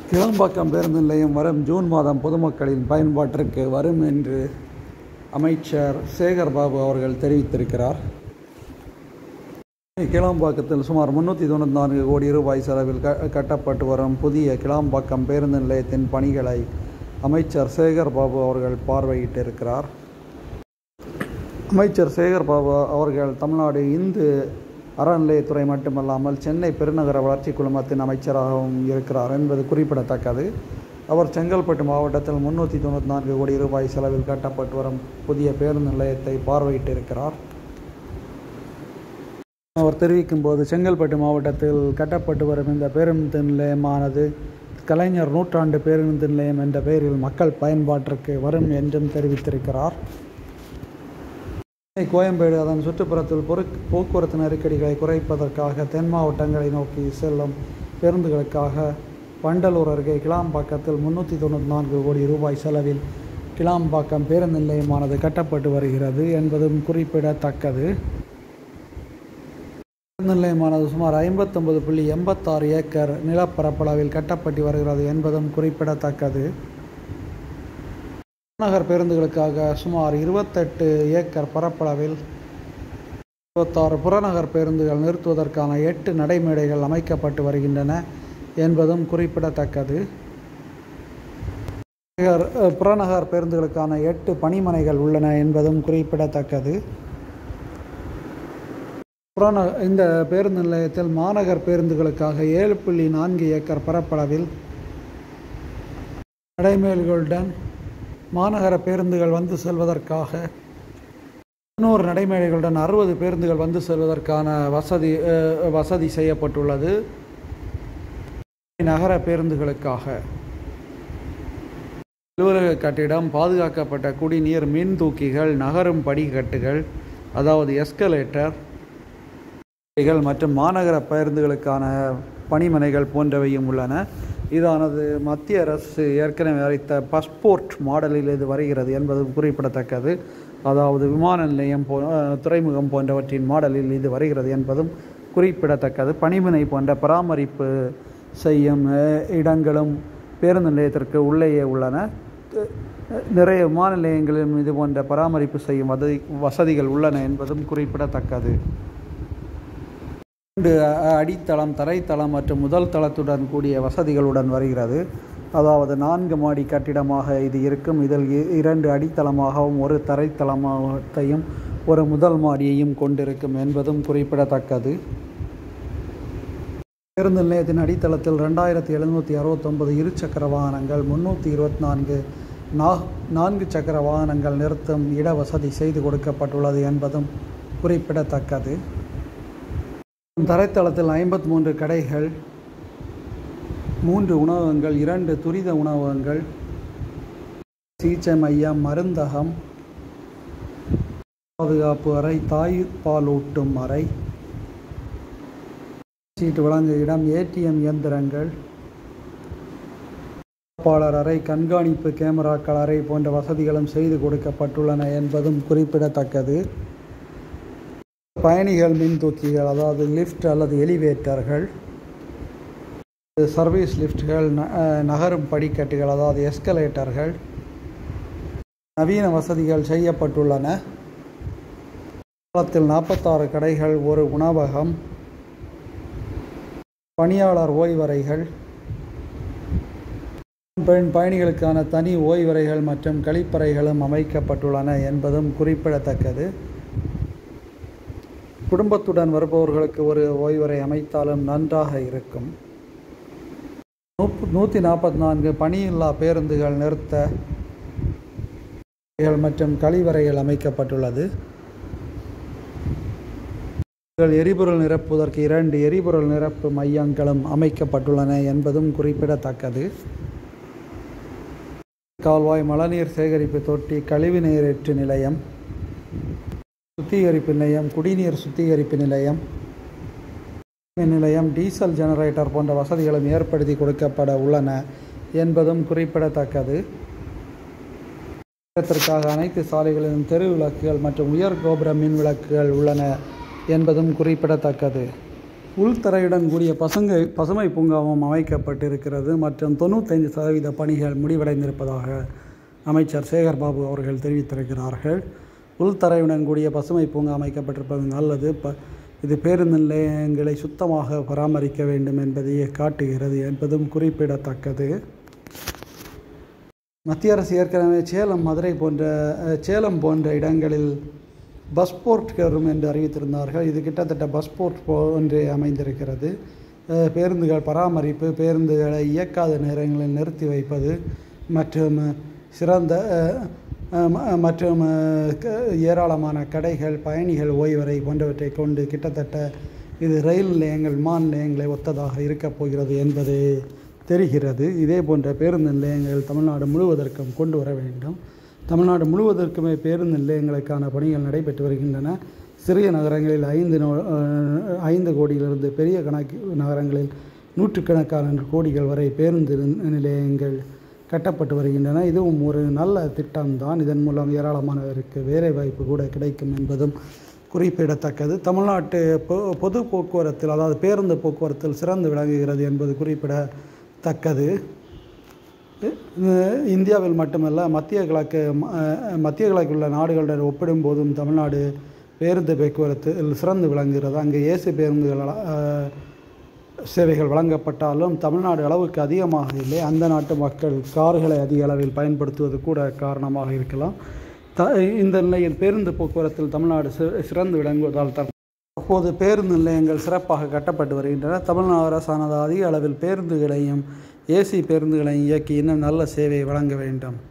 கிளம்பாக்கம் பேருந்து நிலையம் வரும் ஜூன் மாதம் பொதுமக்களின் பயன்பாட்டிற்கு வரும் என்று அமைச்சர் சேகர் பாபு அவர்கள் தெரிவித்திருக்கிறார் கிளாம்பாக்கத்தில் சுமார் முன்னூற்றி தொண்ணூற்றி நான்கு கோடி ரூபாய் செலவில் க கட்டப்பட்டு வரும் புதிய கிளாம்பாக்கம் பேருந்து நிலையத்தின் பணிகளை அமைச்சர் சேகர் பாபு அவர்கள் பார்வையிட்டிருக்கிறார் அமைச்சர் சேகர் பாபு அவர்கள் தமிழ்நாடு இந்து அறநிலையத்துறை மட்டுமல்லாமல் சென்னை பெருநகர வளர்ச்சி குழுமத்தின் அமைச்சராகவும் இருக்கிறார் என்பது குறிப்பிடத்தக்கது அவர் செங்கல்பட்டு மாவட்டத்தில் முன்னூற்றி தொண்ணூற்றி நான்கு கோடி ரூபாய் செலவில் கட்டப்பட்டு வரும் புதிய பேருந்து நிலையத்தை பார்வையிட்டிருக்கிறார் அவர் தெரிவிக்கும் போது செங்கல்பட்டு மாவட்டத்தில் கட்டப்பட்டு வரும் இந்த பேருந்து நிலையமானது கலைஞர் நூற்றாண்டு பேருந்து நிலையம் என்ற பெயரில் மக்கள் பயன்பாட்டிற்கு வரும் என்றும் தெரிவித்திருக்கிறார் கோயம்பேடு அதன் சுற்றுப்புறத்தில் பொரு போக்குவரத்து நெருக்கடிகளை குறைப்பதற்காக தென் மாவட்டங்களை நோக்கி செல்லும் பேருந்துகளுக்காக வண்டலூர் அருகே கிளாம்பாக்கத்தில் முன்னூற்றி தொண்ணூற்றி நான்கு கோடி ரூபாய் செலவில் கிளாம்பாக்கம் பேருந்து நிலையமானது கட்டப்பட்டு வருகிறது என்பதும் குறிப்பிடத்தக்கது பேருந்து நிலையமானது சுமார் ஐம்பத்தொன்பது புள்ளி எண்பத்தாறு ஏக்கர் நிலப்பரப்பளவில் கட்டப்பட்டு வருகிறது என்பதும் குறிப்பிடத்தக்கது புறநகர் பேருந்துகளுக்காக சுமார் இருபத்தெட்டு ஏக்கர் பரப்பளவில் இருபத்தாறு புறநகர் பேருந்துகள் நிறுத்துவதற்கான எட்டு நடைமேடைகள் அமைக்கப்பட்டு வருகின்றன என்பதும் குறிப்பிடத்தக்கது புறநகர் பேருந்துகளுக்கான எட்டு பணிமனைகள் உள்ளன என்பதும் குறிப்பிடத்தக்கது புறநக இந்த பேருந்து நிலையத்தில் மாநகர் பேருந்துகளுக்காக ஏழு புள்ளி நான்கு ஏக்கர் பரப்பளவில் நடைமேல்களுடன் மாநகர பேருந்துகள் வந்து செல்வதற்காக இன்னொரு நடைமேடைகளுடன் அறுபது பேருந்துகள் வந்து செல்வதற்கான வசதி வசதி செய்யப்பட்டுள்ளது நகர பேருந்துகளுக்காக அலுவலக கட்டிடம் பாதுகாக்கப்பட்ட குடிநீர் மின் தூக்கிகள் நகரும் படிக்கட்டுகள் அதாவது எஸ்கலேட்டர் மற்றும் மாநகர பேருந்துகளுக்கான பணிமனைகள் போன்றவையும் உள்ளன இதானது மத்திய அரசு ஏற்கனவே அளித்த பாஸ்போர்ட் மாடலில் இது வருகிறது என்பதும் குறிப்பிடத்தக்கது அதாவது விமான நிலையம் போ துறைமுகம் போன்றவற்றின் மாடலில் இது வருகிறது என்பதும் குறிப்பிடத்தக்கது பணிமனை போன்ற பராமரிப்பு செய்யும் இடங்களும் பேருந்து நிலையத்திற்கு உள்ளேயே உள்ளன நிறைய விமான நிலையங்களிலும் இது போன்ற பராமரிப்பு செய்யும் வசதி வசதிகள் உள்ளன என்பதும் குறிப்பிடத்தக்கது இரண்டு அடித்தளம் தரைத்தளம் மற்றும் முதல் தளத்துடன் கூடிய வசதிகளுடன் வருகிறது அதாவது நான்கு மாடி கட்டிடமாக இது இருக்கும் இதில் இரண்டு அடித்தளமாகவும் ஒரு தரைத்தளத்தையும் ஒரு முதல் மாடியையும் கொண்டிருக்கும் என்பதும் குறிப்பிடத்தக்கது பேருந்து நிலையத்தின் அடித்தளத்தில் ரெண்டாயிரத்தி எழுநூற்றி அறுபத்தொன்பது இருசக்கர வாகனங்கள் முன்னூற்றி இருபத்தி நான்கு நா நான்கு சக்கர வாகனங்கள் நிறுத்தும் இட வசதி செய்து கொடுக்கப்பட்டுள்ளது என்பதும் குறிப்பிடத்தக்கது தரைத்தளத்தில் ஐம்பத்தி மூன்று கடைகள் மூன்று உணவகங்கள் இரண்டு துரித உணவகங்கள் சிகிச்சை மையம் மருந்தகம் பாதுகாப்பு அறை தாய் பாலூட்டும் அறை சீட்டு வழங்க இடம் ஏடிஎம் இயந்திரங்கள் காப்பாளர் அறை கண்காணிப்பு கேமராக்கள் அறை போன்ற வசதிகளும் செய்து கொடுக்கப்பட்டுள்ளன என்பதும் குறிப்பிடத்தக்கது பயணிகள் மின்தூக்கிகள் அதாவது லிஃப்ட் அல்லது எலிவேட்டர்கள் சர்வீஸ் லிஃப்ட்கள் நகரும் படிக்கட்டுகள் அதாவது எஸ்கலேட்டர்கள் நவீன வசதிகள் செய்யப்பட்டுள்ளன காலத்தில் நாற்பத்தாறு கடைகள் ஒரு உணவகம் பணியாளர் ஓய்வறைகள் பெண் பயணிகளுக்கான தனி ஓய்வறைகள் மற்றும் கழிப்பறைகளும் அமைக்கப்பட்டுள்ளன என்பதும் குறிப்பிடத்தக்கது குடும்பத்துடன் வருபவர்களுக்கு ஒரு ஓய்வறை அமைத்தாலும் நன்றாக இருக்கும் நூற்றி நாற்பத்தி நான்கு பணியில்லா பேருந்துகள் நிறுத்த மற்றும் கழிவறைகள் அமைக்கப்பட்டுள்ளது எரிபொருள் நிரப்புவதற்கு இரண்டு எரிபொருள் நிரப்பு மையங்களும் அமைக்கப்பட்டுள்ளன என்பதும் குறிப்பிடத்தக்கது கால்வாய் மழைநீர் சேகரிப்பு தொட்டி கழிவு நீரேற்று நிலையம் சுத்திகரிப்பு நிலையம் குடிநீர் சுத்திகரிப்பு நிலையம் மின் நிலையம் டீசல் ஜெனரேட்டர் போன்ற வசதிகளும் ஏற்படுத்தி கொடுக்கப்பட உள்ளன என்பதும் குறிப்பிடத்தக்கது இதற்காக அனைத்து சாலைகளிலும் தெரு விளக்குகள் மற்றும் உயர் கோபுர மின் விளக்குகள் உள்ளன என்பதும் குறிப்பிடத்தக்கது உள்தரையுடன் கூடிய பசுங்கை பசுமை பூங்காவும் அமைக்கப்பட்டிருக்கிறது மற்றும் தொண்ணூத்தைந்து சதவீத பணிகள் முடிவடைந்திருப்பதாக அமைச்சர் சேகர் பாபு அவர்கள் தெரிவித்திருக்கிறார்கள் உள்தரையுடன் கூடிய பசுமை பூங்கா அமைக்கப்பட்டிருப்பது நல்லது ப இது பேருந்து நிலையங்களை சுத்தமாக பராமரிக்க வேண்டும் என்பதையே காட்டுகிறது என்பதும் குறிப்பிடத்தக்கது மத்திய அரசு ஏற்கனவே சேலம் மதுரை போன்ற அஹ், சேலம் போன்ற இடங்களில் பஸ் போர்ட் வரும் என்று அறிவித்திருந்தார்கள் இது கிட்டத்தட்ட பஸ் போர்ட் போன்றே அமைந்திருக்கிறது அஹ், பேருந்துகள் பராமரிப்பு பேருந்துகளை இயக்காத நேரங்களில் நிறுத்தி வைப்பது மற்றும் சிறந்த அஹ், அஹ், ம- மற்றும் அஹ், க- ஏராளமான கடைகள் பயணிகள் ஓய்வறை போன்றவற்றை கொண்டு கிட்டத்தட்ட இது ரயில் நிலையங்கள் விமான நிலையங்களை ஒத்ததாக இருக்கப் போகிறது என்பது தெரிகிறது இதே போன்ற பேருந்து நிலையங்கள் தமிழ்நாடு முழுவதற்கும் கொண்டு வர வேண்டும் தமிழ்நாடு முழுவதற்குமே பேருந்து நிலையங்களுக்கான பணிகள் நடைபெற்று வருகின்றன சிறிய நகரங்களில் ஐந்து நோ- அஹ், ஐந்து கோடியிலிருந்து பெரிய கணக்கு நகரங்களில் நூற்றுக்கணக்கான கோடிகள் வரை பேருந்து நி- நிலையங்கள் கட்டப்பட்டு வருகின்றன இதுவும் ஒரு நல்ல திட்டம்தான் இதன் மூலம் ஏராளமானவருக்கு வேலை வாய்ப்பு கூட கிடைக்கும் என்பதும் குறிப்பிடத்தக்கது தமிழ்நாட்டு பொ பொது போக்குவரத்தில் அதாவது பேருந்து போக்குவரத்தில் சிறந்து விளங்குகிறது என்பது குறிப்பிடத்தக்கது அஹ் இந்தியாவில் மட்டுமல்ல மத்திய கிழக்கு ம- அஹ் மத்திய கிழக்கில் உள்ள நாடுகளுடன் ஒப்பிடும்போதும் தமிழ்நாடு பேருந்து போக்குவரத்தில் சிறந்து விளங்குகிறது அங்கே ஏசி பேருந்துகள் அஹ், சேவைகள் வழங்கப்பட்டாலும் தமிழ்நாடு அளவுக்கு அதிகமாக இல்லை அந்த நாட்டு மக்கள் கார்களை அதிக அளவில் பயன்படுத்துவது கூட காரணமாக இருக்கலாம் த இந்த நிலையில் பேருந்து போக்குவரத்தில் தமிழ்நாடு சி- சிறந்து விளங்குவதால் தற்போது அப்போது பேருந்து நிலையங்கள் சிறப்பாக கட்டப்பட்டு வருகின்றன தமிழ்நாடு அரசானது அதிக அளவில் பேருந்துகளையும் ஏசி பேருந்துகளையும் இயக்கி இன்னும் நல்ல சேவை வழங்க வேண்டும்